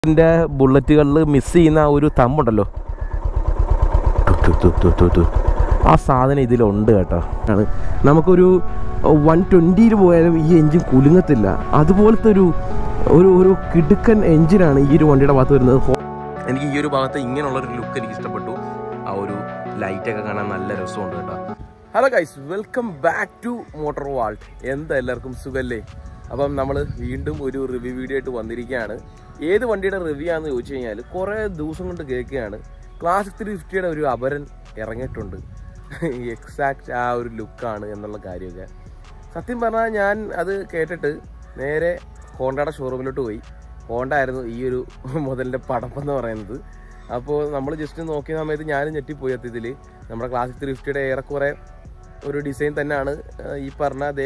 ൻ്റെ ബുള്ളറ്റുകളിൽ മിസ് ചെയ്യുന്ന ആ ഒരു തമ്പുണ്ടല്ലോ തു, തു, തു, തു, തു, തു. ആ സാധനം ഇതിലുണ്ട് കേട്ടോ ആണ് നമുക്കൊരു വൺ ട്വൻറ്റിയിൽ പോയാലും ഈ എൻജിൻ കുലുങ്ങത്തില്ല അതുപോലത്തെ ഒരു ഒരു ഒരു കിടുക്കൻ എൻജിനാണ് ഈ ഒരു വണ്ടിയുടെ ഭാഗത്ത് വരുന്നത് ഹോ- എനിക്ക് ഈ ഒരു ഭാഗത്ത് ഇങ്ങനെയുള്ളൊരു ലുക്ക് എനിക്ക് ഇഷ്ടപ്പെട്ടു ആ ഒരു ലൈറ്റൊക്കെ കാണാൻ നല്ല രസമുണ്ട് കേട്ടോ hello guys welcome back to motor vault എന്താ എല്ലാവർക്കും സുഖല്ലേ അപ്പം നമ്മൾ വീണ്ടും ഒരു റിവ്യൂ വീഡിയോ ആയിട്ട് വന്നിരിക്കുകയാണ് ഏത് വണ്ടിയുടെ റിവ്യൂ ആണെന്ന് ചോദിച്ചു കഴിഞ്ഞാൽ കുറേ ദിവസം കൊണ്ട് കേൾക്കുകയാണ് ക്ലാസിക് ത്രീ ഫിഫ്റ്റിയുടെ ഒരു അപരൻ ഇറങ്ങിയിട്ടുണ്ട് എക്സാക്ട് ആ ഒരു ലുക്കാണ് എന്നുള്ള കാര്യമൊക്കെ സത്യം പറഞ്ഞാൽ ഞാൻ അത് കേട്ടിട്ട് നേരെ ഹോണ്ടയുടെ ഷോറൂമിലോട്ട് പോയി ഹോണ്ട ആയിരുന്നു ഈ ഒരു മുതലിൻ്റെ പടപ്പെന്ന് പറയുന്നത് അപ്പോൾ നമ്മൾ ജസ്റ്റ് നോക്കിയ സമയത്ത് ഞാനും ഞെട്ടിപ്പോയി സത്യത്തിൽ നമ്മുടെ ക്ലാസിക് ത്രീ ഫിഫ്റ്റിയുടെ ഏറെക്കുറെ ഒരു ഡിസൈൻ തന്നെയാണ് ആ, ഈ പറഞ്ഞ അതേ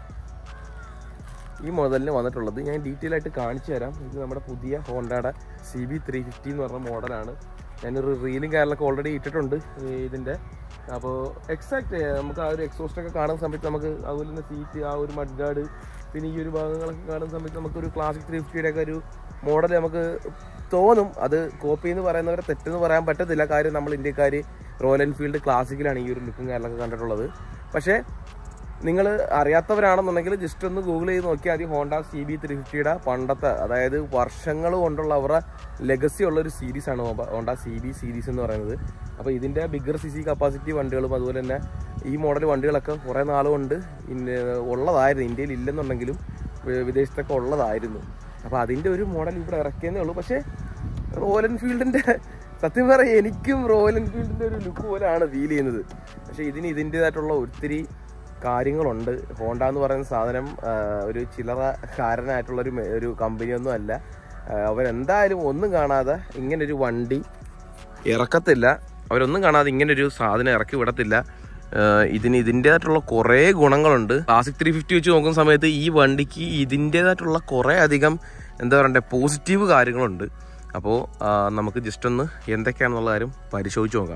ഈ മോഡലിന് വന്നിട്ടുള്ളത് ഞാൻ ഡീറ്റെയിൽ ആയിട്ട് കാണിച്ചു തരാം ഇത് നമ്മുടെ പുതിയ ഹോണ്ടയുടെ സി ബി ത്രീ ഫിഫ്റ്റി എന്ന് പറഞ്ഞ മോഡലാണ് ഞാനൊരു റീലും കാര്യങ്ങളൊക്കെ ഓൾറെഡി ഇട്ടിട്ടുണ്ട് ഈ ഇതിൻ്റെ അപ്പോൾ എക്സാക്ട് നമുക്ക് ആ ഒരു എക്സോസ്റ്റ് ഒക്കെ കാണുന്ന സമയത്ത് നമുക്ക് അതുപോലെ തന്നെ സീറ്റ് ആ ഒരു മഡ് ഗാർഡ് പിന്നെ ഈ ഒരു ഭാഗങ്ങളൊക്കെ കാണുന്ന സമയത്ത് നമുക്കൊരു ക്ലാസിക് ത്രീ ഫിഫ്റ്റിയുടെ ഒക്കെ ഒരു മോഡൽ നമുക്ക് തോന്നും അത് കോപ്പി എന്ന് പറയുന്നവരെ തെറ്റെന്ന് പറയാൻ പറ്റത്തില്ല കാര്യം നമ്മൾ ഇന്ത്യക്കാർ റോയൽ എൻഫീൽഡ് ക്ലാസിക്കിലാണ് ഈ ഒരു ലുക്കും കാര്യങ്ങളൊക്കെ കണ്ടിട്ടുള്ളത് പക്ഷേ നിങ്ങൾ അറിയാത്തവരാണെന്നുണ്ടെങ്കിൽ ജസ്റ്റ് ഒന്ന് ഗൂഗിൾ ചെയ്ത് നോക്കിയാൽ മതി ഹോണ്ട സി ബി ത്രീ ഫിഫ്റ്റിയുടെ പണ്ടത്തെ അതായത് വർഷങ്ങൾ കൊണ്ടുള്ള അവരുടെ ലെഗസി ഉള്ള ഒരു സീരീസ് ആണ് ഹോണ്ട സി ബി സീരീസ് എന്ന് പറയുന്നത് അപ്പോൾ ഇതിൻ്റെ ബിഗർ സി സി കപ്പാസിറ്റി വണ്ടികളും അതുപോലെ തന്നെ ഈ മോഡൽ വണ്ടികളൊക്കെ കുറേ നാളുകൊണ്ട് ഇന്ന ഉള്ളതായിരുന്നു ഇന്ത്യയിൽ ഇല്ലെന്നുണ്ടെങ്കിലും വി- വിദേശത്തൊക്കെ ഉള്ളതായിരുന്നു അപ്പോൾ അതിൻ്റെ ഒരു മോഡൽ ഇവിടെ ഇറക്കിയെന്നേ ഉള്ളൂ പക്ഷേ റോയൽ എൻഫീൽഡിൻ്റെ സത്യം പറയാം എനിക്കും റോയൽ എൻഫീൽഡിൻ്റെ ഒരു ലുക്ക് പോലെയാണ് ഫീൽ ചെയ്യുന്നത് പക്ഷേ ഇതിന് ഇതിൻ്റേതായിട്ടുള്ള ഒത്തിരി കാര്യങ്ങളുണ്ട് ഹോണ്ട എന്ന് പറയുന്ന സാധനം ആ, ഒരു ചില്ലറക്കാരനായിട്ടുള്ള ഒരു മെ- ഒരു കമ്പനിയൊന്നും അല്ല ആ, അവരെന്തായാലും ഒന്നും കാണാതെ ഇങ്ങനൊരു വണ്ടി ഇറക്കത്തില്ല അവരൊന്നും കാണാതെ ഇങ്ങനൊരു സാധനം ഇറക്കി വിടത്തില്ല ആ, ഇതിന് ഇതിൻ്റെതായിട്ടുള്ള കുറേ ഗുണങ്ങളുണ്ട് ക്ലാസിക് ത്രീ ഫിഫ്റ്റി വെച്ച് നോക്കുന്ന സമയത്ത് ഈ വണ്ടിക്ക് ഇതിൻ്റെതായിട്ടുള്ള കുറേ അധികം എന്താ പറയണ്ടേ പോസിറ്റീവ് കാര്യങ്ങളുണ്ട് അപ്പോൾ നമുക്ക് ജസ്റ്റ് ഒന്ന് എന്തൊക്കെയാണെന്നുള്ള കാര്യം പരിശോധിച്ച് നോക്കാം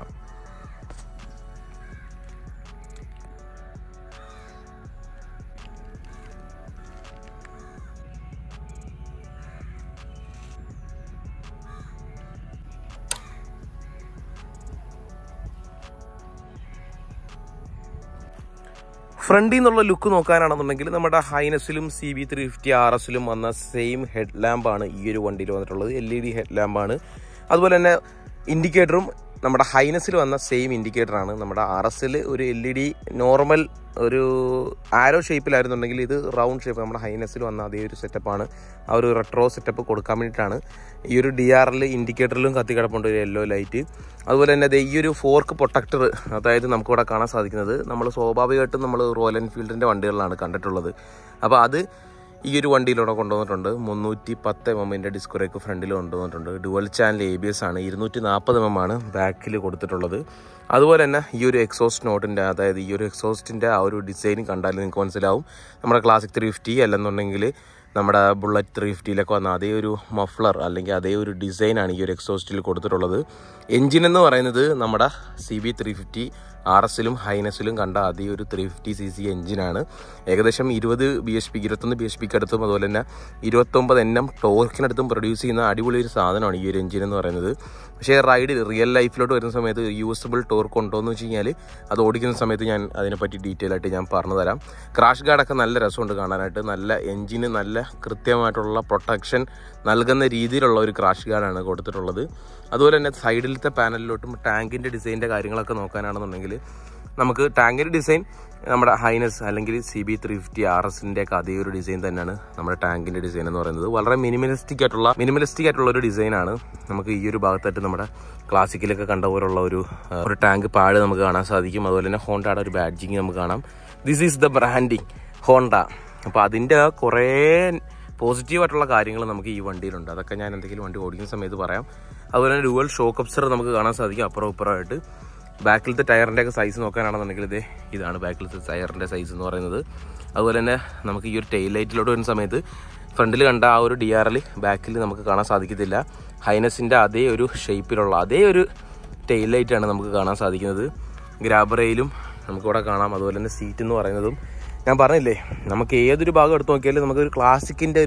ഫ്രണ്ടിൽ നിന്നുള്ള ലുക്ക് നോക്കാനാണെന്നുണ്ടെങ്കിൽ നമ്മുടെ ഹൈനസിലും C B three fifty R എസിലും വന്ന സെയിം ഹെഡ് ലാമ്പാണ് ഈ ഒരു വണ്ടിയിൽ വന്നിട്ടുള്ളത് എൽ ഇ ഡി ഹെഡ് ലാമ്പാണ് അതുപോലെ തന്നെ ഇൻഡിക്കേറ്ററും നമ്മുടെ ഹൈനസിൽ വന്ന സെയിം ഇൻഡിക്കേറ്ററാണ് നമ്മുടെ ആർ എസിൽ ഒരു എൽ ഇ ഡി നോർമൽ ഒരു ആരോ ഷേപ്പിലായിരുന്നുണ്ടെങ്കിൽ ഇത് റൗണ്ട് ഷേപ്പ് നമ്മുടെ ഹൈനസിൽ വന്ന അതേ ഒരു സെറ്റപ്പാണ് ആ ഒരു റെട്രോ സെറ്റപ്പ് കൊടുക്കാൻ വേണ്ടിയിട്ടാണ് ഈ ഒരു ഡി ആറിൽ ഇൻഡിക്കേറ്ററിലും കത്തി കിടപ്പുണ്ട് ഒരു യെല്ലോ ലൈറ്റ് അതുപോലെ തന്നെ ദേ ഈ ഒരു ഫോർക്ക് പ്രൊട്ടക്ടർ അതായത് നമുക്കിവിടെ കാണാൻ സാധിക്കുന്നത് നമ്മൾ സ്വാഭാവികമായിട്ടും നമ്മൾ റോയൽ എൻഫീൽഡിൻ്റെ വണ്ടികളിലാണ് കണ്ടിട്ടുള്ളത് അപ്പോൾ അത് ഈ ഒരു വണ്ടിയിലൂടെ കൊണ്ടുവന്നിട്ടുണ്ട് മുന്നൂറ്റി പത്ത് എം എമ്മിൻ്റെ ഡിസ്കോറേക്ക് ഫ്രണ്ടിൽ കൊണ്ടുവന്നിട്ടുണ്ട് dual channel A B S ആണ് ഇരുന്നൂറ്റി നാൽപ്പത് എം എം ആണ് ബാക്കിൽ കൊടുത്തിട്ടുള്ളത് അതുപോലെ തന്നെ ഈ ഒരു എക്സോസ്റ്റ് നോട്ടിൻ്റെ അതായത് ഈ ഒരു എക്സോസ്റ്റിൻ്റെ ആ ഒരു ഡിസൈൻ കണ്ടാൽ നിങ്ങൾക്ക് മനസ്സിലാവും നമ്മുടെ ക്ലാസിക് ത്രീ ഫിഫ്റ്റി അല്ലെന്നുണ്ടെങ്കിൽ നമ്മുടെ ബുള്ളറ്റ് ത്രീ ഫിഫ്റ്റിയിലൊക്കെ വന്ന അതേ ഒരു മഫ്ലർ അല്ലെങ്കിൽ അതേ ഒരു ഡിസൈനാണ് ഈ ഒരു എക്സോസ്റ്റിൽ കൊടുത്തിട്ടുള്ളത് എൻജിൻ എന്ന് പറയുന്നത് നമ്മുടെ C B three fifty R എസിലും ഹൈനസിലും കണ്ട അതേ ഒരു ത്രീ ഫിഫ്റ്റി സി സി എഞ്ചിനാണ് ഏകദേശം ഇരുപത് ബി എച്ച് പി ഇരുപത്തൊന്ന് ബി എച്ച് പിക്ക് അടുത്തും അതുപോലെ തന്നെ ഇരുപത്തൊമ്പത് എൻ എം ടോർക്കിനടുത്തും പ്രൊഡ്യൂസ് ചെയ്യുന്ന അടിപൊളി ഒരു സാധനമാണ് ഈ ഒരു എഞ്ചിൻ എന്ന് പറയുന്നത് പക്ഷേ റൈഡിൽ റിയൽ ലൈഫിലോട്ട് വരുന്ന സമയത്ത് യൂസബിൾ ടോർക്ക് ഉണ്ടോ എന്ന് വെച്ച് കഴിഞ്ഞാൽ അത് ഓടിക്കുന്ന സമയത്ത് ഞാൻ അതിനെപ്പറ്റി ഡീറ്റെയിൽ ആയിട്ട് ഞാൻ പറഞ്ഞു തരാം ക്രാഷ് ഗാർഡൊക്കെ നല്ല രസമുണ്ട് കാണാനായിട്ട് നല്ല എഞ്ചിന് നല്ല കൃത്യമായിട്ടുള്ള പ്രൊട്ടക്ഷൻ നൽകുന്ന രീതിയിലുള്ള ഒരു ക്രാഷ് ഗാർഡാണ് കൊടുത്തിട്ടുള്ളത് അതുപോലെ തന്നെ സൈഡിലത്തെ പാനലിലോട്ടും ടാങ്കിൻ്റെ ഡിസൈൻ്റെ കാര്യങ്ങളൊക്കെ നോക്കാനാണെന്നുണ്ടെങ്കിൽ നമുക്ക് ടാങ്കിൻ്റെ ഡിസൈൻ നമ്മുടെ ഹൈനസ് അല്ലെങ്കിൽ C B three fifty R എസിൻ്റെ ഒക്കെ അതേ ഒരു ഡിസൈൻ തന്നെയാണ് നമ്മുടെ ടാങ്കിൻ്റെ ഡിസൈൻ എന്ന് പറയുന്നത് വളരെ മിനിമലിസ്റ്റിക് ആയിട്ടുള്ള മിനിമലിസ്റ്റിക് ആയിട്ടുള്ള ഒരു ഡിസൈനാണ് നമുക്ക് ഈ ഒരു ഭാഗത്തായിട്ട് നമ്മുടെ ക്ലാസിക്കിലൊക്കെ കണ്ട പോലുള്ള ഒരു ആ, ഒരു ടാങ്ക് പാട് നമുക്ക് കാണാൻ സാധിക്കും അതുപോലെ തന്നെ ഹോണ്ടയുടെ ഒരു ബാഡ്ജിങ് നമുക്ക് കാണാം this is the branding Honda അപ്പോൾ അതിൻ്റെ കുറേ പോസിറ്റീവ് ആയിട്ടുള്ള കാര്യങ്ങൾ നമുക്ക് ഈ വണ്ടിയിലുണ്ട് അതൊക്കെ ഞാൻ എന്തെങ്കിലും വണ്ടി ഓടിക്കുന്ന സമയത്ത് പറയാം അതുപോലെ തന്നെ ഡുവൽ ഷോക്ക് അപ്സർ നമുക്ക് കാണാൻ സാധിക്കും അപ്പുറം ഇപ്പുറമായിട്ട് ബാക്കിലത്തെ ടയറിൻ്റെ ഒക്കെ സൈസ് നോക്കാനാണെന്നുണ്ടെങ്കിൽ ഇത് ഇതാണ് ബാക്കിലത്തെ ടയറിൻ്റെ സൈസ് എന്ന് പറയുന്നത് അതുപോലെ തന്നെ നമുക്ക് ഈ ഒരു ടെയിൽ ലൈറ്റിലോട്ട് വരുന്ന സമയത്ത് ഫ്രണ്ടിൽ കണ്ട ആ ഒരു ഡി ആർ എൽ ബാക്കിൽ നമുക്ക് കാണാൻ സാധിക്കത്തില്ല ഹൈനസിൻ്റെ അതേ ഒരു ഷേപ്പിലുള്ള അതേ ഒരു ടെയിൽ ലൈറ്റാണ് നമുക്ക് കാണാൻ സാധിക്കുന്നത് ഗ്രാബറയിലും നമുക്കിവിടെ കാണാം അതുപോലെ തന്നെ സീറ്റ് എന്ന് പറയുന്നതും ഞാൻ പറഞ്ഞില്ലേ നമുക്ക് ഏതൊരു ഭാഗം എടുത്ത് നോക്കിയാലും നമുക്കൊരു ക്ലാസിക്കിൻ്റെ ഒരു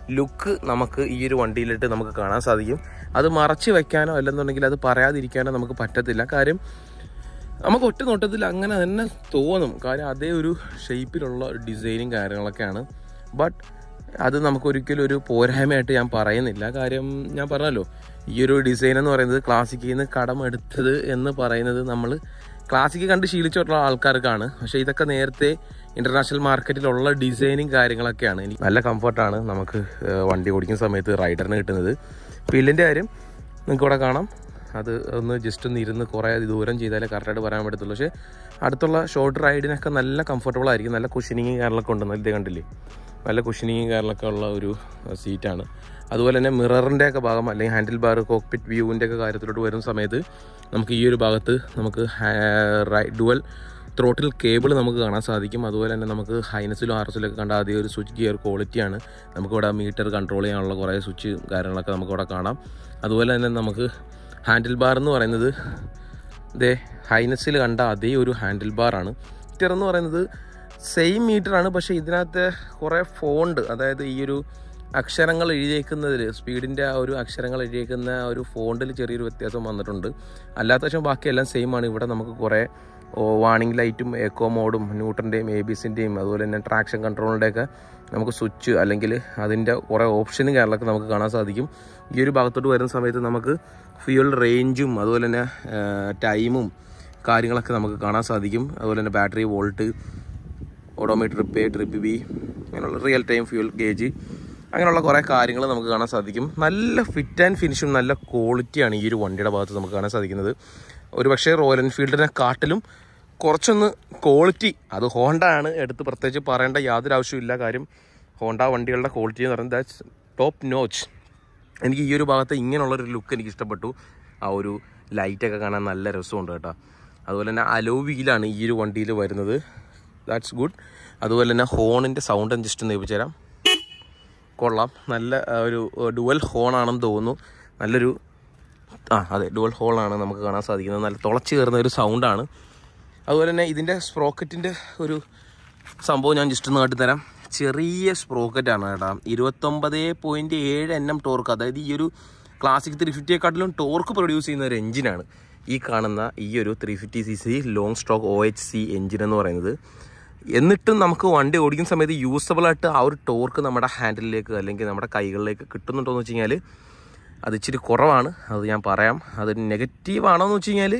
ലുക്ക് നമുക്ക് ഈ ഒരു വണ്ടിയിലിട്ട് നമുക്ക് കാണാൻ സാധിക്കും അത് മറച്ച് വെക്കാനോ അല്ലെന്നുണ്ടെങ്കിൽ അത് പറയാതിരിക്കാനോ നമുക്ക് പറ്റത്തില്ല കാര്യം നമുക്ക് ഒറ്റ നോട്ടത്തിൽ അങ്ങനെ തന്നെ തോന്നും കാര്യം അതേ ഒരു ഷേപ്പിലുള്ള ഡിസൈനും കാര്യങ്ങളൊക്കെയാണ് ബട്ട് അത് നമുക്കൊരിക്കലും ഒരു പോരായ്മയായിട്ട് ഞാൻ പറയുന്നില്ല കാര്യം ഞാൻ പറഞ്ഞല്ലോ ഈ ഒരു ഡിസൈൻ എന്ന് പറയുന്നത് ക്ലാസിക്കിൽ നിന്ന് കടം എടുത്തത് എന്ന് പറയുന്നത് നമ്മൾ ക്ലാസിക്ക് കണ്ട് ശീലിച്ചിട്ടുള്ള ആൾക്കാർക്കാണ് പക്ഷേ ഇതൊക്കെ നേരത്തെ ഇന്റർനാഷണൽ മാർക്കറ്റിലുള്ള ഡിസൈനും കാര്യങ്ങളൊക്കെയാണ് എനിക്ക് നല്ല കംഫർട്ടാണ് നമുക്ക് ഏഹ്, വണ്ടി ഓടിക്കുന്ന സമയത്ത് റൈഡറിന് കിട്ടുന്നത് ഫീൽഡിൻ്റെ കാര്യം നിങ്ങൾക്ക് ഇവിടെ കാണാം അത് ഒന്ന് ജസ്റ്റ് ഒന്ന് ഇരുന്ന് കുറേ ദൂരം ചെയ്താലേ കറക്റ്റായിട്ട് പറയാൻ പറ്റത്തുള്ളൂ പക്ഷേ അടുത്തുള്ള ഷോർട്ട് റൈഡിനൊക്കെ നല്ല കംഫർട്ടബിൾ ആയിരിക്കും നല്ല കുഷനിങ്ങും കാര്യങ്ങളൊക്കെ ഉണ്ട് നല്ല ഇത് കണ്ടില്ലേ നല്ല കുഷനിങ്ങും കാര്യങ്ങളൊക്കെ ഉള്ള ഒരു സീറ്റാണ് അതുപോലെ തന്നെ മിററിൻ്റെ ഒക്കെ ഭാഗം അല്ലെങ്കിൽ ഹാൻഡിൽ ബാർ കോക്പിറ്റ് വ്യൂവിൻ്റെ ഒക്കെ കാര്യത്തിലോട്ട് വരുന്ന സമയത്ത് നമുക്ക് ഈ ഒരു ഭാഗത്ത് നമുക്ക് ഡുവൽ ത്രോട്ടിൽ കേബിൾ നമുക്ക് കാണാൻ സാധിക്കും അതുപോലെ തന്നെ നമുക്ക് ഹൈനസിലും ആർ എസിലൊക്കെ കണ്ട ആദ്യം ഒരു സ്വിച്ച് ഗിയർ ക്വാളിറ്റിയാണ് നമുക്കിവിടെ മീറ്റർ കൺട്രോൾ ചെയ്യാനുള്ള കുറേ സ്വിച്ച് കാര്യങ്ങളൊക്കെ നമുക്കിവിടെ കാണാം അതുപോലെ തന്നെ നമുക്ക് ഹാൻഡിൽ ബാർ എന്ന് പറയുന്നത് ഇതേ ഹൈനസിൽ കണ്ട അതേ ഒരു ഹാൻഡിൽ ബാറാണ് മീറ്റർ എന്ന് പറയുന്നത് സെയിം മീറ്ററാണ് പക്ഷേ ഇതിനകത്ത് കുറേ ഫോണ്ട് അതായത് ഈ ഒരു അക്ഷരങ്ങൾ എഴുതിയേക്കുന്നതിൽ സ്പീഡിൻ്റെ ആ ഒരു അക്ഷരങ്ങൾ എഴുതിയേക്കുന്ന ആ ഒരു ഫോണ്ടിൽ ചെറിയൊരു വ്യത്യാസം വന്നിട്ടുണ്ട് അല്ലാത്ത പക്ഷം ബാക്കിയെല്ലാം സെയിം ആണ് ഇവിടെ നമുക്ക് കുറേ വാണിംഗ് ലൈറ്റും എക്കോ മോഡും ന്യൂട്രൻ്റെയും എ ബി സിൻ്റെയും അതുപോലെ തന്നെ ട്രാക്ഷൻ കൺട്രോളിൻ്റെയൊക്കെ നമുക്ക് സ്വിച്ച് അല്ലെങ്കിൽ അതിൻ്റെ കുറേ ഓപ്ഷനും കാര്യങ്ങളൊക്കെ നമുക്ക് കാണാൻ സാധിക്കും ഈ ഒരു ഭാഗത്തോട്ട് വരുന്ന സമയത്ത് നമുക്ക് ഫ്യൂൽ റേഞ്ചും അതുപോലെ തന്നെ ടൈമും കാര്യങ്ങളൊക്കെ നമുക്ക് കാണാൻ സാധിക്കും അതുപോലെ തന്നെ ബാറ്ററി വോൾട്ട് ഓഡോമീറ്റർ പേ ട്രിപ്പ് ബി അങ്ങനെയുള്ള റിയൽ ടൈം ഫ്യൂൽ ഗേജ് അങ്ങനെയുള്ള കുറേ കാര്യങ്ങൾ നമുക്ക് കാണാൻ സാധിക്കും നല്ല ഫിറ്റ് ആൻഡ് ഫിനിഷും നല്ല ക്വാളിറ്റിയാണ് ഈ ഒരു വണ്ടിയുടെ ഭാഗത്ത് നമുക്ക് കാണാൻ സാധിക്കുന്നത് ഒരു പക്ഷേ റോയൽ എൻഫീൽഡിനെ കാട്ടിലും കുറച്ചൊന്ന് ക്വാളിറ്റി അത് ഹോണ്ട ആണ് എടുത്ത് പ്രത്യേകിച്ച് പറയേണ്ട യാതൊരു ആവശ്യമില്ല കാര്യം ഹോണ്ട വണ്ടികളുടെ ക്വാളിറ്റി എന്ന് പറയുന്നത് ദാറ്റ്സ് ടോപ്പ് നോച്ച് എനിക്ക് ഈ ഒരു ഭാഗത്ത് ഇങ്ങനെയുള്ളൊരു ലുക്ക് എനിക്ക് ഇഷ്ടപ്പെട്ടു ആ ഒരു ലൈറ്റൊക്കെ കാണാൻ നല്ല രസമുണ്ട് കേട്ടോ അതുപോലെ തന്നെ അലോ വീലാണ് ഈ ഒരു വണ്ടിയിൽ വരുന്നത് ദാറ്റ്സ് ഗുഡ് അതുപോലെ തന്നെ ഹോണിൻ്റെ സൗണ്ട് ജസ്റ്റ് ഒന്ന് ഏൽപ്പിച്ചു തരാം കൊള്ളാം നല്ല ആ, ഒരു ഡുവൽ ഹോണാണെന്ന് തോന്നുന്നു നല്ലൊരു ആ അതെ ഡുവൽ ഹോളാണ് നമുക്ക് കാണാൻ സാധിക്കുന്നത് നല്ല തുളച്ച് കയറുന്ന ഒരു സൗണ്ടാണ് അതുപോലെ തന്നെ ഇതിൻ്റെ സ്പ്രോക്കറ്റിൻ്റെ ഒരു സംഭവം ഞാൻ ജസ്റ്റ് ഒന്ന് കാട്ടിത്തരാം ചെറിയ സ്പ്രോക്കറ്റാണ് കേട്ടോ ഇരുപത്തൊമ്പത് പോയിൻറ്റ് ഏഴ് എൻ എം ടോർക്ക് അതായത് ഈ ഒരു ക്ലാസിക് ത്രീ ഫിഫ്റ്റിയെക്കാട്ടിലും ടോർക്ക് പ്രൊഡ്യൂസ് ചെയ്യുന്ന ഒരു എഞ്ചിനാണ് ഈ കാണുന്ന ഈ ഒരു three fifty C C long stroke O H C engine എന്ന് പറയുന്നത് എന്നിട്ടും നമുക്ക് വണ്ടി ഓടിക്കുന്ന സമയത്ത് യൂസബിൾ ആയിട്ട് ആ ഒരു ടോർക്ക് നമ്മുടെ ഹാൻഡിലേക്ക് അല്ലെങ്കിൽ നമ്മുടെ കൈകളിലേക്ക് കിട്ടുന്നുണ്ടോ എന്ന് വെച്ച് കഴിഞ്ഞാൽ അത് ഇച്ചിരി കുറവാണ് അത് ഞാൻ പറയാം അത് നെഗറ്റീവ് ആണോ എന്ന് വെച്ച് കഴിഞ്ഞാൽ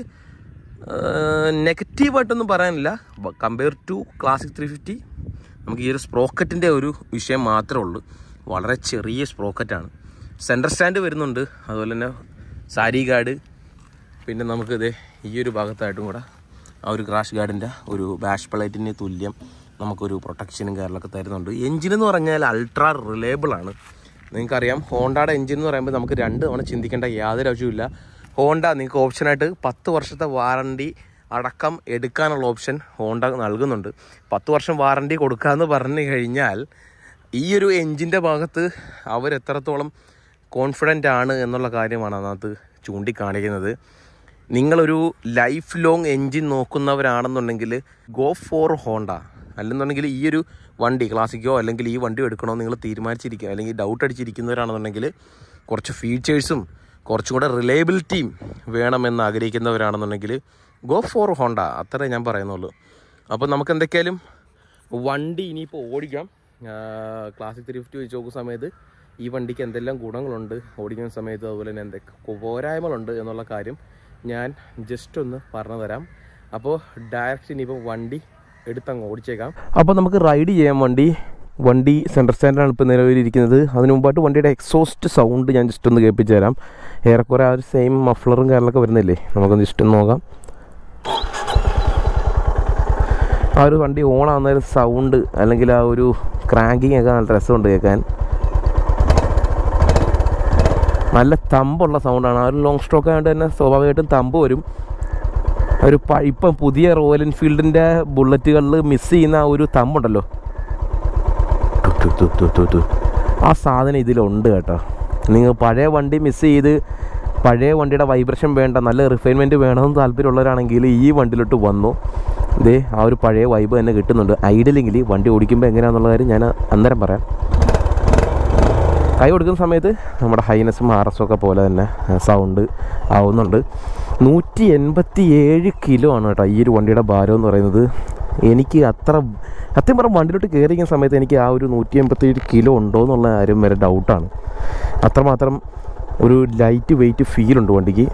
നെഗറ്റീവായിട്ടൊന്നും പറയാനില്ല compare to classic three fifty നമുക്ക് ഈ ഒരു സ്പ്രോക്കറ്റിൻ്റെ ഒരു വിഷയം മാത്രമേ ഉള്ളൂ വളരെ ചെറിയ സ്പ്രോക്കറ്റാണ് സെൻറ്റർ സ്റ്റാൻഡ് വരുന്നുണ്ട് അതുപോലെ തന്നെ സാരി ഗാർഡ് പിന്നെ നമുക്കിത് ഈ ഒരു ഭാഗത്തായിട്ടും കൂടെ ആ ഒരു ക്രാഷ് ഗാർഡിൻ്റെ ഒരു ബാഷ് പ്ലേറ്റിന് തുല്യം നമുക്കൊരു പ്രൊട്ടക്ഷനും കാര്യങ്ങളൊക്കെ തരുന്നുണ്ട് എഞ്ചിൻ എന്ന് പറഞ്ഞാൽ അൾട്രാ റിലയബിൾ ആണ് നിങ്ങൾക്കറിയാം ഹോണ്ടയുടെ എഞ്ചിൻ എന്ന് പറയുമ്പോൾ നമുക്ക് രണ്ട് തവണ ചിന്തിക്കേണ്ട യാതൊരു ആവശ്യമില്ല ഹോണ്ട നിങ്ങൾക്ക് ഓപ്ഷനായിട്ട് പത്ത് വർഷത്തെ വാറണ്ടി അടക്കം എടുക്കാനുള്ള ഓപ്ഷൻ ഹോണ്ട നൽകുന്നുണ്ട് പത്ത് വർഷം വാറണ്ടി കൊടുക്കാമെന്ന് പറഞ്ഞു കഴിഞ്ഞാൽ ഈ ഒരു എഞ്ചിൻ്റെ ഭാഗത്ത് അവരെത്രത്തോളം കോൺഫിഡൻ്റ് ആണ് എന്നുള്ള കാര്യമാണ് അതിനകത്ത് ചൂണ്ടിക്കാണിക്കുന്നത് നിങ്ങളൊരു ലൈഫ് ലോങ് എൻജിൻ നോക്കുന്നവരാണെന്നുണ്ടെങ്കിൽ ഗോ ഫോർ ഹോണ്ട അല്ലെന്നുണ്ടെങ്കിൽ ഈ ഒരു വണ്ടി ക്ലാസിക്കോ അല്ലെങ്കിൽ ഈ വണ്ടി എടുക്കണോ നിങ്ങൾ തീരുമാനിച്ചിരിക്കുക അല്ലെങ്കിൽ ഡൗട്ട് അടിച്ചിരിക്കുന്നവരാണെന്നുണ്ടെങ്കിൽ കുറച്ച് ഫീച്ചേഴ്സും കുറച്ചും കൂടെ റിലയബിലിറ്റിയും വേണമെന്ന് ആഗ്രഹിക്കുന്നവരാണെന്നുണ്ടെങ്കിൽ ഗോ ഫോർ ഹോണ്ട അത്രേ ഞാൻ പറയുന്നുള്ളൂ അപ്പോൾ നമുക്ക് എന്തൊക്കെയാലും വണ്ടി ഇനിയിപ്പോൾ ഓടിക്കാം ക്ലാസിക് ത്രീ ഫിഫ്റ്റി വെച്ച് നോക്കുന്ന സമയത്ത് ഈ വണ്ടിക്ക് എന്തെല്ലാം ഗുണങ്ങളുണ്ട് ഓടിക്കുന്ന സമയത്ത് അതുപോലെ തന്നെ എന്തൊക്കെ പോരായ്മകളുണ്ട് എന്നുള്ള കാര്യം ഞാൻ ജസ്റ്റ് ഒന്ന് പറഞ്ഞു തരാം അപ്പോൾ ഡയറക്റ്റ് ഇനിയിപ്പോൾ വണ്ടി എടുത്തങ്ങ് ഓടിച്ചേക്കാം അപ്പോൾ നമുക്ക് റൈഡ് ചെയ്യാൻ വണ്ടി വണ്ടി സെൻട്രൽ സ്റ്റാൻഡാണ് ഇപ്പോൾ നിലവിലിരിക്കുന്നത് അതിന് മുമ്പായിട്ട് വണ്ടിയുടെ എക്സോസ്റ്റ് സൗണ്ട് ഞാൻ ജസ്റ്റ് ഒന്ന് കേൾപ്പിച്ച് തരാം ഏറെക്കുറെ ആ ഒരു സെയിം മഫ്ലറും കാര്യങ്ങളൊക്കെ വരുന്നില്ലേ നമുക്കൊന്ന് ജസ്റ്റ് ഒന്ന് നോക്കാം ആ ഒരു വണ്ടി ഓൺ ആവുന്ന ഒരു സൗണ്ട് അല്ലെങ്കിൽ ആ ഒരു ക്രാങ്കിങ് ഒക്കെ നല്ല രസമുണ്ട് കേൾക്കാൻ നല്ല തമ്പുള്ള സൗണ്ടാണ് ആ ഒരു ലോങ് സ്ട്രോക്ക് ആയതുകൊണ്ട് തന്നെ സ്വാഭാവികമായിട്ടും തമ്പ് വരും ഒരു പ ഇപ്പം പുതിയ റോയൽ എൻഫീൽഡിൻ്റെ ബുള്ളറ്റുകളിൽ മിസ് ചെയ്യുന്ന ആ ഒരു തമ്പുണ്ടല്ലോ തു, തു, തു, തു, തു. ആ സാധനം ഇതിലുണ്ട് കേട്ടോ നിങ്ങൾ പഴയ വണ്ടി മിസ് ചെയ്ത് പഴയ വണ്ടിയുടെ വൈബ്രേഷൻ വേണ്ട നല്ല റിഫൈൻമെൻറ്റ് വേണമെന്ന് താല്പര്യമുള്ളവരാണെങ്കിൽ ഈ വണ്ടിയിലോട്ട് വന്നു ഇതേ ആ ഒരു പഴയ വൈബ് തന്നെ കിട്ടുന്നുണ്ട് ഐഡിയലെങ്കിൽ വണ്ടി ഓടിക്കുമ്പോൾ എങ്ങനെയാണെന്നുള്ള കാര്യം ഞാൻ അന്നേരം പറയാം കൈ കൊടുക്കുന്ന സമയത്ത് നമ്മുടെ ഹൈനസും ആർ എസും ഒക്കെ പോലെ തന്നെ സൗണ്ട് ആവുന്നുണ്ട് നൂറ്റി എൺപത്തി ഏഴ് കിലോ ആണ് കേട്ടോ ഈ ഒരു വണ്ടിയുടെ ഭാരം എന്ന് പറയുന്നത് എനിക്ക് അത്ര സത്യം പറഞ്ഞ വണ്ടിയിലോട്ട് കയറിയിരിക്കുന്ന സമയത്ത് എനിക്ക് ആ ഒരു നൂറ്റി എൺപത്തി ഏഴ് കിലോ ഉണ്ടോ എന്നുള്ള കാര്യം വരെ ഡൗട്ടാണ് അത്രമാത്രം ഒരു ലൈറ്റ് വെയിറ്റ് ഫീൽ ഉണ്ട് വണ്ടിക്ക്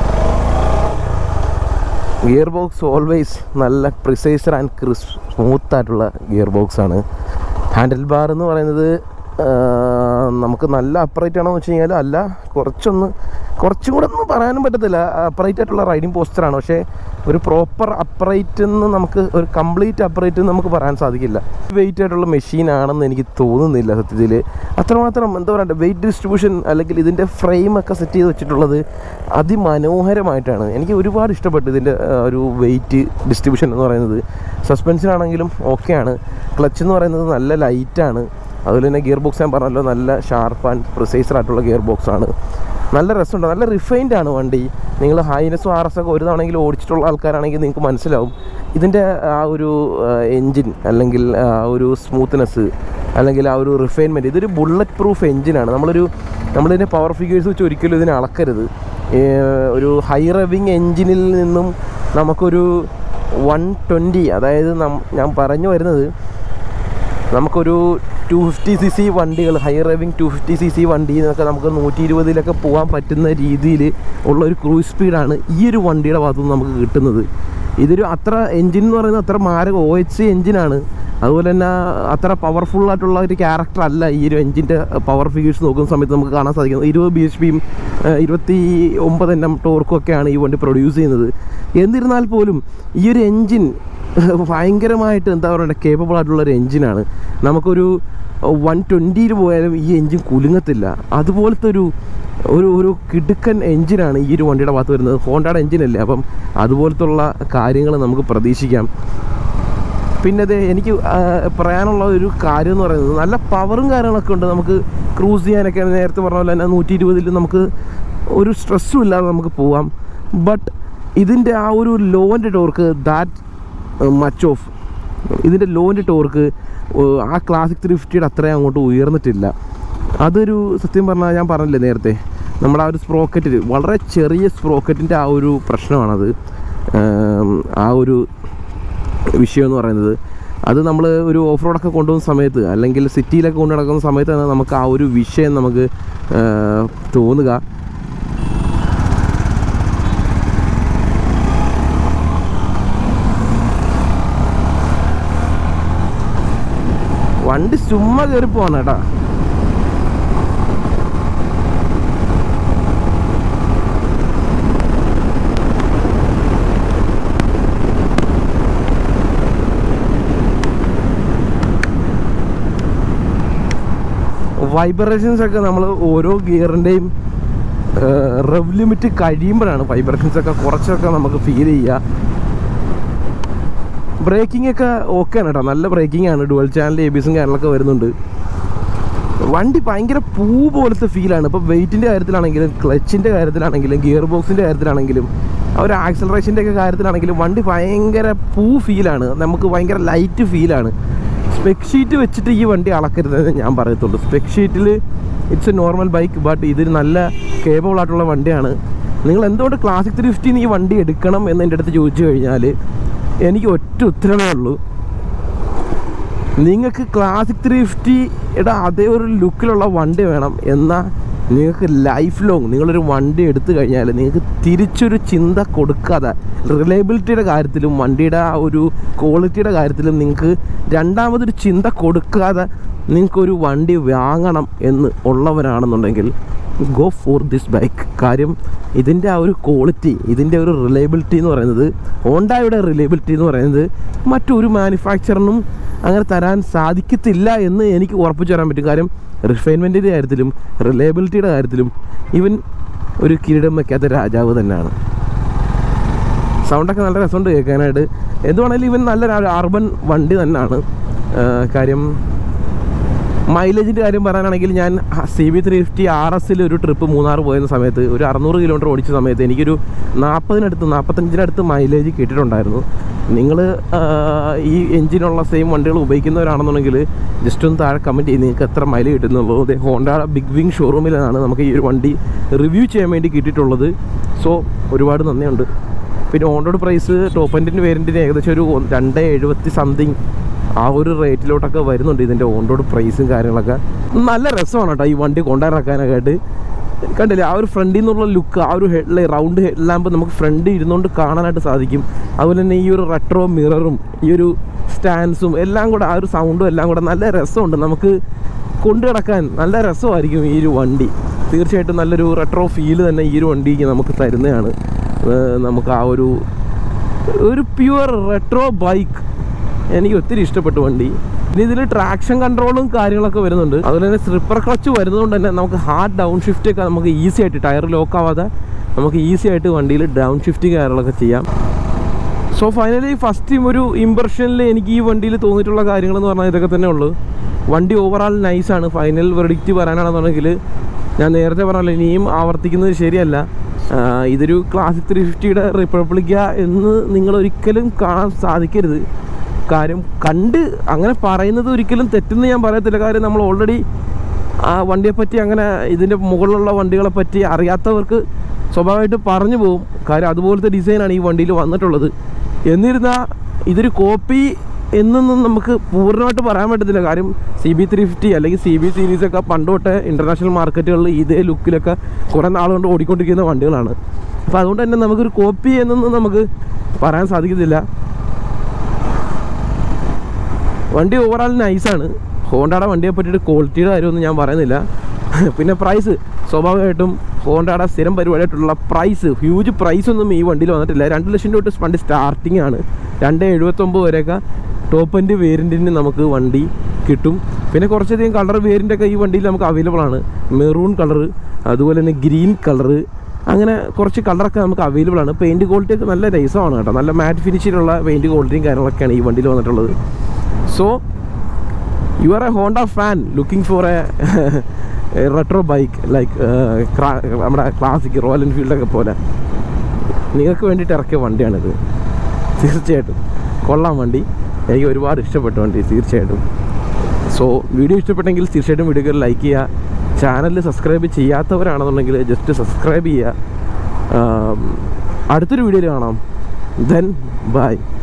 ഗിയർ ബോക്സ് ഓൾവേസ് നല്ല പ്രിസൈസർ ആൻഡ് ക്രിസ് സ്മൂത്ത് ആയിട്ടുള്ള ഗിയർ ബോക്സ് ആണ് ഹാൻഡിൽ ബാർ എന്ന് പറയുന്നത് ആ, നമുക്ക് നല്ല അപ്രൈറ്റ് ആണോ എന്ന് വെച്ച് കഴിഞ്ഞാൽ അല്ല കുറച്ചൊന്ന് കുറച്ചും കൂടെ ഒന്നും പറയാനും പറ്റത്തില്ല അപ്രൈറ്റ് ആയിട്ടുള്ള റൈഡിങ് പോസ്റ്ററാണ് പക്ഷേ ഒരു പ്രോപ്പർ അപ്രൈറ്റ് എന്ന് നമുക്ക് ഒരു കംപ്ലീറ്റ് അപ്രൈറ്റ് എന്ന് നമുക്ക് പറയാൻ സാധിക്കില്ല വെയിറ്റ് ആയിട്ടുള്ള മെഷീൻ ആണെന്ന് എനിക്ക് തോന്നുന്നില്ല സത്യത്തിൽ അത്രമാത്രം എന്താ പറയുക വെയിറ്റ് ഡിസ്ട്രിബ്യൂഷൻ അല്ലെങ്കിൽ ഇതിൻ്റെ ഫ്രെയിം ഒക്കെ സെറ്റ് ചെയ്ത് വെച്ചിട്ടുള്ളത് അതിമനോഹരമായിട്ടാണ് എനിക്ക് ഒരുപാട് ഇഷ്ടപ്പെട്ടു ഇതിൻ്റെ ആ, ഒരു വെയിറ്റ് ഡിസ്ട്രിബ്യൂഷൻ എന്ന് പറയുന്നത് സസ്പെൻഷനാണെങ്കിലും ഓക്കെയാണ് ക്ലച്ച് എന്ന് പറയുന്നത് നല്ല ലൈറ്റാണ് അതുപോലെ തന്നെ ഗിയർ ബോക്സ് ഞാൻ പറഞ്ഞല്ലോ നല്ല ഷാർപ്പ് ആൻഡ് പ്രിസൈസർ ആയിട്ടുള്ള ഗിയർ ബോക്സ് ആണ് നല്ല രസമുണ്ട് നല്ല റിഫൈൻഡ് ആണ് വണ്ടി നിങ്ങൾ ഹൈനസും ആർ എസ് ഒക്കെ ഒരു തവണയെങ്കിലും ഓടിച്ചിട്ടുള്ള ആൾക്കാരാണെങ്കിൽ നിങ്ങൾക്ക് മനസ്സിലാവും ഇതിൻ്റെ ആ ഒരു എൻജിൻ അല്ലെങ്കിൽ ആ ഒരു സ്മൂത്ത്നെസ് അല്ലെങ്കിൽ ആ ഒരു റിഫൈൻമെൻറ്റ് ഇതൊരു ബുള്ളറ്റ് പ്രൂഫ് എൻജിനാണ് നമ്മളൊരു നമ്മളിതിൻ്റെ പവർ ഫിഗേഴ്സ് വെച്ച് ഒരിക്കലും ഇതിനെ അളക്കരുത് ഏർ ഒരു ഹൈ റവിങ് എൻജിനിൽ നിന്നും നമുക്കൊരു വൺ ട്വൻറ്റി അതായത് നം- ഞാൻ പറഞ്ഞു വരുന്നത് നമുക്കൊരു ടു ഫിഫ്റ്റി സി സി വണ്ടികൾ high revving two fifty C C വണ്ടിയിൽ നിന്നൊക്കെ നമുക്ക് നൂറ്റി ഇരുപതിലൊക്കെ പോകാൻ പറ്റുന്ന രീതിയിൽ ഉള്ള ഒരു ക്രൂസ് സ്പീഡാണ് ഈ ഒരു വണ്ടിയുടെ ഭാഗത്തുനിന്ന് നമുക്ക് കിട്ടുന്നത് ഇതൊരു അത്ര എൻജിൻ എന്ന് പറയുന്നത് അത്ര മാരക ഒ എച്ച് സി എൻജിനാണ് അതുപോലെ തന്നെ അത്ര പവർഫുൾ ആയിട്ടുള്ള ഒരു ക്യാരക്ടർ അല്ല ഈ ഒരു എൻജിൻ്റെ പവർ ഫിഗേഴ്സ് നോക്കുന്ന സമയത്ത് നമുക്ക് കാണാൻ സാധിക്കുന്നത് ഇരുപത് ബി എച്ച് പിയും ഇരുപത്തി ഒമ്പത് എണ്ണം ടോർക്കും ഒക്കെയാണ് ഈ വണ്ടി പ്രൊഡ്യൂസ് ചെയ്യുന്നത് എന്നിരുന്നാൽ പോലും ഈ ഒരു എൻജിൻ ഭയങ്കരമായിട്ട് എന്താ പറയുക കേപ്പബിൾ ആയിട്ടുള്ള ഒരു എൻജിനാണ് നമുക്കൊരു വൺ ട്വൻറ്റിയിൽ പോയാലും ഈ എൻജിൻ കുലുങ്ങത്തില്ല അതുപോലത്തെ ഒരു ഒരു ഒരു കിടുക്കൻ എൻജിനാണ് ഈ ഒരു വണ്ടിയുടെ ഭാഗത്ത് വരുന്നത് ഹോണ്ടയുടെ എൻജിനല്ലേ അപ്പം അതുപോലത്തെ ഉള്ള കാര്യങ്ങൾ നമുക്ക് പ്രതീക്ഷിക്കാം പിന്നെ അത് എനിക്ക് ആ, പറയാനുള്ള ഒരു കാര്യം എന്ന് പറയുന്നത് നല്ല പവറും കാര്യങ്ങളൊക്കെ ഉണ്ട് നമുക്ക് ക്രൂസ് ചെയ്യാനൊക്കെ നേരത്തെ പറഞ്ഞ പോലെ തന്നെ നൂറ്റി ഇരുപതിൽ നമുക്ക് ഒരു സ്ട്രെസ്സും ഇല്ലാതെ നമുക്ക് പോവാം ബട്ട് ഇതിൻ്റെ ആ ഒരു ലോൻ്റെ ടോർക്ക് ദാറ്റ് മച്ച് ഓഫ് ഇതിൻ്റെ ലോൻ്റെ ടോർക്ക് ആ ക്ലാസിക് ത്രീ ഫിഫ്റ്റിയുടെ അത്രയും അങ്ങോട്ട് ഉയർന്നിട്ടില്ല അതൊരു സത്യം പറഞ്ഞാൽ ഞാൻ പറഞ്ഞില്ലേ നേരത്തെ നമ്മുടെ ആ ഒരു സ്പ്രോക്കറ്റിൽ വളരെ ചെറിയ സ്പ്രോക്കറ്റിൻ്റെ ആ ഒരു പ്രശ്നമാണത് ആം, ആ ഒരു വിഷയം എന്ന് പറയുന്നത് അത് നമ്മൾ ഒരു ഓഫ് റോഡൊക്കെ കൊണ്ടുപോകുന്ന സമയത്ത് അല്ലെങ്കിൽ സിറ്റിയിലൊക്കെ കൊണ്ടു നടക്കുന്ന സമയത്താണ് നമുക്ക് ആ ഒരു വിഷയം നമുക്ക് ആ, തോന്നുക വണ്ടി ചുമ്മാ കയറി പോവാണ് കേട്ടാ വൈബ്രേഷൻസ് ഒക്കെ നമ്മൾ ഓരോ ഗിയറിൻ്റെയും റെവ് ലിമിറ്റ് കഴിയുമ്പോഴാണ് വൈബ്രേഷൻസ് ഒക്കെ കുറച്ചൊക്കെ നമുക്ക് ഫീൽ ചെയ്യുക ബ്രേക്കിംഗ് ഒക്കെ ഓക്കെ ആണ് കേട്ടോ നല്ല ബ്രേക്കിംഗ് ആണ് ഡുവൽ ചാനൽ എ ബിസും കാര്യങ്ങളൊക്കെ വരുന്നുണ്ട് വണ്ടി ഭയങ്കര പൂ പോലത്തെ ഫീലാണ് ഇപ്പോൾ വെയിറ്റിൻ്റെ കാര്യത്തിലാണെങ്കിലും ക്ലച്ചിൻ്റെ കാര്യത്തിലാണെങ്കിലും ഗിയർ ബോക്സിൻ്റെ കാര്യത്തിലാണെങ്കിലും ആ ഒരു ആക്സലറേഷൻ്റെ ഒക്കെ കാര്യത്തിലാണെങ്കിലും വണ്ടി ഭയങ്കര പൂ ഫീലാണ് നമുക്ക് ഭയങ്കര ലൈറ്റ് ഫീലാണ് സ്പെക് ഷീറ്റ് വെച്ചിട്ട് ഈ വണ്ടി അളക്കരുതെന്ന് ഞാൻ പറയത്തുള്ളൂ സ്പെക് ഷീറ്റിൽ it's a normal bike but ഇതൊരു നല്ല കേബിൾ ആയിട്ടുള്ള വണ്ടിയാണ് നിങ്ങൾ എന്തുകൊണ്ട് ക്ലാസിക് ത്രീ ഫിഫ്റ്റിന്ന് ഈ വണ്ടി എടുക്കണം എന്ന് എൻ്റെ അടുത്ത് ചോദിച്ചു കഴിഞ്ഞാൽ എനിക്ക് ഒറ്റ ഉത്തരമേ ഉള്ളൂ നിങ്ങൾക്ക് ക്ലാസിക് ത്രീ ഫിഫ്റ്റിയുടെ അതേ ഒരു ലുക്കിലുള്ള വണ്ടി വേണം എന്നാൽ നിങ്ങൾക്ക് ലൈഫ് ലോങ് നിങ്ങളൊരു വണ്ടി എടുത്തു കഴിഞ്ഞാൽ നിങ്ങൾക്ക് തിരിച്ചൊരു ചിന്ത കൊടുക്കാതെ റിലയബിലിറ്റിയുടെ കാര്യത്തിലും വണ്ടിയുടെ ആ ഒരു ക്വാളിറ്റിയുടെ കാര്യത്തിലും നിങ്ങൾക്ക് രണ്ടാമതൊരു ചിന്ത കൊടുക്കാതെ നിങ്ങൾക്കൊരു വണ്ടി വാങ്ങണം എന്ന് ഉള്ളവരാണെന്നുണ്ടെങ്കിൽ ഗോ ഫോർ ദിസ് ബൈക്ക് കാര്യം ഇതിൻ്റെ ആ ഒരു ക്വാളിറ്റി ഇതിൻ്റെ ഒരു റിലയബിലിറ്റി എന്ന് പറയുന്നത് ഹോണ്ടായുടെ റിലയബിലിറ്റി എന്ന് പറയുന്നത് മറ്റൊരു മാനുഫാക്ചറിനും അങ്ങനെ തരാൻ സാധിക്കത്തില്ല എന്ന് എനിക്ക് ഉറപ്പിച്ചു തരാൻ പറ്റും കാര്യം റിഫൈൻമെൻറ്റിൻ്റെ കാര്യത്തിലും റിലയബിലിറ്റിയുടെ കാര്യത്തിലും ഇവൻ ഒരു കിരീടം വയ്ക്കാത്ത രാജാവ് തന്നെയാണ് സൗണ്ടൊക്കെ നല്ല രസമുണ്ട് കേൾക്കാനായിട്ട് എന്തുവാണെങ്കിലും ഇവൻ നല്ലൊരു അർബൻ വണ്ടി തന്നെയാണ് ആ, കാര്യം മൈലേജിൻ്റെ കാര്യം പറയാനാണെങ്കിൽ ഞാൻ C B three fifty R എസിൽ ഒരു ട്രിപ്പ് മൂന്നാർ പോയിരുന്ന സമയത്ത് ഒരു അറുന്നൂറ് കിലോമീറ്റർ ഓടിച്ച സമയത്ത് എനിക്കൊരു നാൽപ്പതിനടുത്ത് നാൽപ്പത്തഞ്ചിനടുത്ത് മൈലേജ് കിട്ടിയിട്ടുണ്ടായിരുന്നു നിങ്ങൾ ഈ എഞ്ചിനുള്ള സെയിം വണ്ടികൾ ഉപയോഗിക്കുന്നവരാണെന്നുണ്ടെങ്കിൽ ജസ്റ്റ് ഒന്ന് താഴെ കമൻറ്റ് ചെയ്ത് നിങ്ങൾക്ക് എത്ര മൈലേജ് കിട്ടുന്നുള്ളൂ അതെ ഹോണ്ട ബിഗ് വിങ് ഷോറൂമിലാണ് നമുക്ക് ഈ ഒരു വണ്ടി റിവ്യൂ ചെയ്യാൻ വേണ്ടി കിട്ടിയിട്ടുള്ളത് സോ ഒരുപാട് നന്ദിയുണ്ട് പിന്നെ ഓൺ പ്രൈസ് ടോപ്പ് എൻഡിൻ്റെ വേരിയൻറ്റിന് ഏകദേശം ഒരു ഒന്ന് രണ്ട് എഴുപത്തി സംതിങ് ആ ഒരു റേറ്റിലോട്ടൊക്കെ വരുന്നുണ്ട് ഇതിൻ്റെ ഓൺ റോഡ് പ്രൈസും കാര്യങ്ങളൊക്കെ നല്ല രസമാണ് കേട്ടോ ഈ വണ്ടി കൊണ്ടുനടക്കാനൊക്കെ ആയിട്ട് കണ്ടില്ലേ ആ ഒരു ഫ്രണ്ടിൽ നിന്നുള്ള ലുക്ക് ആ ഒരു ഹെഡ് റൗണ്ട് ഹെഡ് ലാമ്പ് നമുക്ക് ഫ്രണ്ട് ഇരുന്നുകൊണ്ട് കാണാനായിട്ട് സാധിക്കും അതുപോലെ തന്നെ ഈ ഒരു റെട്രോ മിററും ഈ ഒരു സ്റ്റാൻഡ്സും എല്ലാം കൂടെ ആ ഒരു സൗണ്ടും എല്ലാം കൂടെ നല്ല രസമുണ്ട് നമുക്ക് കൊണ്ടു കിടക്കാൻ നല്ല രസമായിരിക്കും ഈ ഒരു വണ്ടി തീർച്ചയായിട്ടും നല്ലൊരു റെട്രോ ഫീല് തന്നെ ഈ ഒരു വണ്ടിക്ക് നമുക്ക് തരുന്നതാണ് ഏർ നമുക്ക് ആ ഒരു ഒരു പ്യുവർ റെട്രോ ബൈക്ക് എനിക്ക് ഒത്തിരി ഇഷ്ടപ്പെട്ടു വണ്ടി ഇനി ഇതിൽ ട്രാക്ഷൻ കൺട്രോളും കാര്യങ്ങളൊക്കെ വരുന്നുണ്ട് അതുപോലെ തന്നെ സ്ലിപ്പർ ക്ലച്ച് വരുന്നതുകൊണ്ട് തന്നെ നമുക്ക് ഹാർഡ് ഡൗൺ ഷിഫ്റ്റ് ഒക്കെ നമുക്ക് ഈസി ആയിട്ട് ടയർ ലോക്ക് ആവാതെ നമുക്ക് ഈസി ആയിട്ട് വണ്ടിയിൽ ഡൗൺ ഷിഫ്റ്റ് കാര്യങ്ങളൊക്കെ ചെയ്യാം സോ ഫൈനലി ഫസ്റ്റ് ഒരു ഇമ്പ്രഷനിൽ എനിക്ക് ഈ വണ്ടിയിൽ തോന്നിയിട്ടുള്ള കാര്യങ്ങൾ എന്ന് പറഞ്ഞാൽ ഇതൊക്കെ തന്നെ ഉള്ളൂ വണ്ടി ഓവറാൾ നൈസാണ് ഫൈനൽ വെർഡിക്റ്റ് പറയാനാണെന്നുണ്ടെങ്കിൽ ഞാൻ നേരത്തെ പറഞ്ഞല്ലോ ഇനിയും ആവർത്തിക്കുന്നത് ശരിയല്ല ആ, ഇതൊരു ക്ലാസിക് ത്രീ ഫിഫ്റ്റിയുടെ റിപ്പബ്ലിക്ക എന്ന് നിങ്ങൾ ഒരിക്കലും കാണാൻ സാധിക്കരുത് കാര്യം കണ്ട് അങ്ങനെ പറയുന്നത് ഒരിക്കലും തെറ്റെന്ന് ഞാൻ പറയത്തില്ല കാര്യം നമ്മൾ ഓൾറെഡി ആ വണ്ടിയെ പറ്റി അങ്ങനെ ഇതിൻ്റെ മുകളിലുള്ള വണ്ടികളെ പറ്റി അറിയാത്തവർക്ക് സ്വാഭാവികമായിട്ട് പറഞ്ഞു പോകും കാര്യം അതുപോലത്തെ ഡിസൈനാണ് ഈ വണ്ടിയിൽ വന്നിട്ടുള്ളത് എന്നിരുന്നാൽ ഇതൊരു കോപ്പി എന്നൊന്നും നമുക്ക് പൂർണ്ണമായിട്ട് പറയാൻ പറ്റത്തില്ല കാര്യം സി ബി ത്രീ ഫിഫ്റ്റി അല്ലെങ്കിൽ സി ബി സീരീസൊക്കെ പണ്ട് തൊട്ടേ ഇൻ്റർനാഷണൽ മാർക്കറ്റുകളിൽ ഇതേ ലുക്കിലൊക്കെ കുറേ നാളുകൊണ്ട് ഓടിക്കൊണ്ടിരിക്കുന്ന വണ്ടികളാണ് അപ്പോൾ അതുകൊണ്ട് തന്നെ നമുക്കൊരു കോപ്പി എന്നൊന്നും നമുക്ക് പറയാൻ സാധിക്കത്തില്ല വണ്ടി ഓവറാൾ നൈസാണ് ഹോണ്ടയുടെ വണ്ടിയെ പറ്റിയിട്ട് ക്വാളിറ്റിയുടെ കാര്യമൊന്നും ഞാൻ പറയുന്നില്ല പിന്നെ പ്രൈസ് സ്വാഭാവികമായിട്ടും ഹോണ്ടയുടെ സ്ഥിരം പരിപാടിയായിട്ടുള്ള പ്രൈസ് ഹ്യൂജ് പ്രൈസ് ഒന്നും ഈ വണ്ടിയിൽ വന്നിട്ടില്ല രണ്ട് ലക്ഷം രൂപ തൊട്ട് വണ്ടി സ്റ്റാർട്ടിംഗ് ആണ് രണ്ട് എഴുപത്തൊമ്പത് വരെയൊക്കെ ടോപ്പ് എൻഡ് വേരിയൻറ്റിന് നമുക്ക് വണ്ടി കിട്ടും പിന്നെ കുറച്ചധികം കളർ വേരിയൻ്റൊക്കെ ഈ വണ്ടിയിൽ നമുക്ക് അവൈലബിൾ ആണ് മെറൂൺ കളർ അതുപോലെ തന്നെ ഗ്രീൻ കളറ് അങ്ങനെ കുറച്ച് കളറൊക്കെ നമുക്ക് അവൈലബിൾ ആണ് പെയിൻറ്റ് ക്വാളിറ്റി ഒക്കെ നല്ല രസമാണ് കേട്ടോ നല്ല മാറ്റ് ഫിനിഷിലുള്ള പെയിൻറ്റ് ക്വാളിറ്റിയും കാര്യങ്ങളൊക്കെയാണ് ഈ വണ്ടിയിൽ വന്നിട്ടുള്ളത് so you are a Honda fan looking for a retro bike like നമ്മുടെ ക്ലാസിക് റോയൽ എൻഫീൽഡൊക്കെ പോലെ നിങ്ങൾക്ക് വേണ്ടിയിട്ട് ഇറക്കിയ വണ്ടിയാണിത് തീർച്ചയായിട്ടും കൊള്ളാം വണ്ടി എനിക്ക് ഒരുപാട് ഇഷ്ടപ്പെട്ട വണ്ടി തീർച്ചയായിട്ടും സോ വീഡിയോ ഇഷ്ടപ്പെട്ടെങ്കിൽ തീർച്ചയായിട്ടും വീഡിയോക്ക് ലൈക്ക് ചെയ്യുക ചാനൽ സബ്സ്ക്രൈബ് ചെയ്യാത്തവരാണെന്നുണ്ടെങ്കിൽ ജസ്റ്റ് സബ്സ്ക്രൈബ് ചെയ്യുക ആം, അടുത്തൊരു വീഡിയോയിൽ കാണാം ദെൻ ബൈ